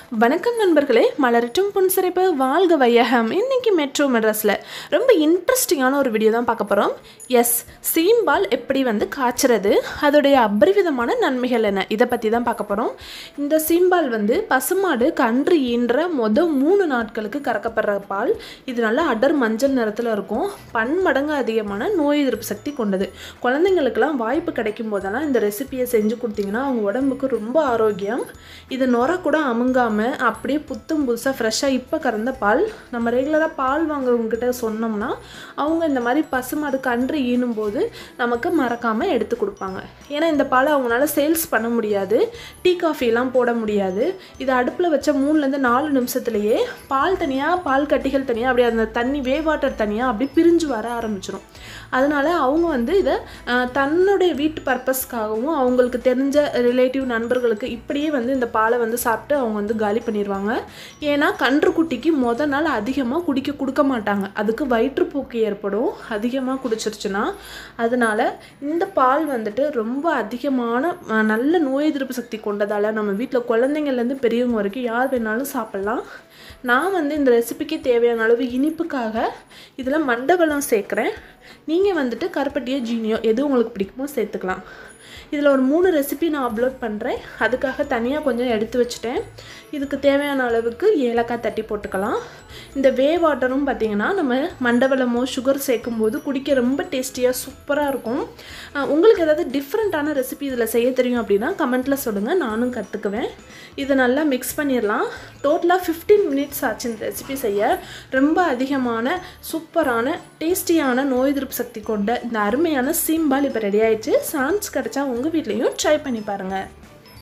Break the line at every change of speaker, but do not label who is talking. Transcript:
வணக்கம் நண்பர்களே மலரட்டும் புன்சிரிப்பு வாழ்க வையகம் இன்னைக்கு மெட்ரோ மெட்ராஸில் ரொம்ப இன்ட்ரெஸ்டிங்கான ஒரு வீடியோ தான் பார்க்க போகிறோம் எஸ் சீம்பால் எப்படி வந்து காய்ச்சறது அதோடைய அபரிவிதமான நன்மைகள் என்ன இதை பற்றி தான் பார்க்க போகிறோம் இந்த சீம்பால் வந்து பசுமாடு கன்று ஈன்ற மொத மூணு நாட்களுக்கு கறக்கப்படுற பால் இது நல்லா அடர் மஞ்சள் நிறத்தில் இருக்கும் பன்மடங்கு அதிகமான நோய் எதிர்ப்பு சக்தி கொண்டது குழந்தைங்களுக்கெல்லாம் வாய்ப்பு கிடைக்கும் போதெல்லாம் இந்த ரெசிபியை செஞ்சு கொடுத்தீங்கன்னா அவங்க உடம்புக்கு ரொம்ப ஆரோக்கியம் இது நுர கூட அமுங்காமல் அப்படியே புத்தும் புதுசாக ஃப்ரெஷ்ஷாக இப்போ கறந்த பால் நம்ம ரெகுலராக பால் வாங்குறவங்ககிட்ட சொன்னோம்னா அவங்க இந்த மாதிரி பசுமாடு கன்று ஈனும் போது நமக்கு மறக்காமல் எடுத்து கொடுப்பாங்க ஏன்னா இந்த பாலை அவங்களால சேல்ஸ் பண்ண முடியாது டீ காஃபிலாம் போட முடியாது இது அடுப்பில் வச்ச மூணுலேருந்து நாலு நிமிஷத்துலேயே பால் தனியாக பால் கட்டிகள் தனியாக அப்படியே அந்த தண்ணி வே வாட்டர் தனியாக அப்படி பிரிஞ்சு வர ஆரம்பிச்சிடும் அதனால் அவங்க வந்து இதை அஹ், தன்னுடைய வீட்டு பர்பஸ்க்காகவும் அவங்களுக்கு தெரிஞ்ச ரிலேட்டிவ் நண்பர்களுக்கு இப்படியே வந்து இந்த பாலை வந்து சாப்பிட்டு அவங்க வந்து காலி பண்ணிடுவாங்க ஏன்னா கன்றுக்குட்டிக்கு முத நாள் அதிகமாக குடிக்க கொடுக்க மாட்டாங்க அதுக்கு வயிற்றுப்போக்கு ஏற்படும் அதிகமாக குடிச்சிருச்சுன்னா அதனால் இந்த பால் வந்துட்டு ரொம்ப அதிகமான அஹ், நல்ல நோய் எதிர்ப்பு சக்தி கொண்டதால் நம்ம வீட்டில் குழந்தைங்கள்லேருந்து பெரியவங்க வரைக்கும் யார் வேணாலும் சாப்பிட்லாம் நான் வந்து இந்த ரெசிபிக்கு தேவையான அளவு இனிப்புக்காக இதில் மண்டவெல்லம் சேர்க்குறேன் நீங்கள் வந்துட்டு கருப்பட்டியோ ஜீனியோ எது உங்களுக்கு பிடிக்குமோ சேர்த்துக்கலாம் இதில் ஒரு மூணு ரெசிபி நான் அப்லோட் பண்ணுறேன் அதுக்காக தனியாக கொஞ்சம் எடுத்து வச்சுட்டேன் இதுக்கு தேவையான அளவுக்கு ஏலக்காய் தட்டி போட்டுக்கலாம் இந்த வே வாட்டரும் பார்த்திங்கன்னா நம்ம மண்டவளமோ சுகர் சேர்க்கும் போது குடிக்க ரொம்ப டேஸ்டியாக சூப்பராக இருக்கும் அஹ் உங்களுக்கு ஏதாவது டிஃப்ரெண்ட்டான ரெசிபி இதில் செய்ய தெரியும் அப்படின்னா கமெண்ட்டில் சொல்லுங்கள் நானும் கற்றுக்குவேன் இதை நல்லா மிக்ஸ் பண்ணிடலாம் டோட்டலாக ஃபிஃப்டீன் மினிட்ஸ் ஆச்சு இந்த ரெசிபி செய்ய ரொம்ப அதிகமான சூப்பரான டேஸ்டியான நோய் எதிர்ப்பு சக்தி கொண்ட இந்த அருமையான சீம்பால் இப்போ ரெடி ஆயிடுச்சு சான்ஸ் கிடச்சா உங்கள் வீட்லேயும் ட்ரை பண்ணி பாருங்கள்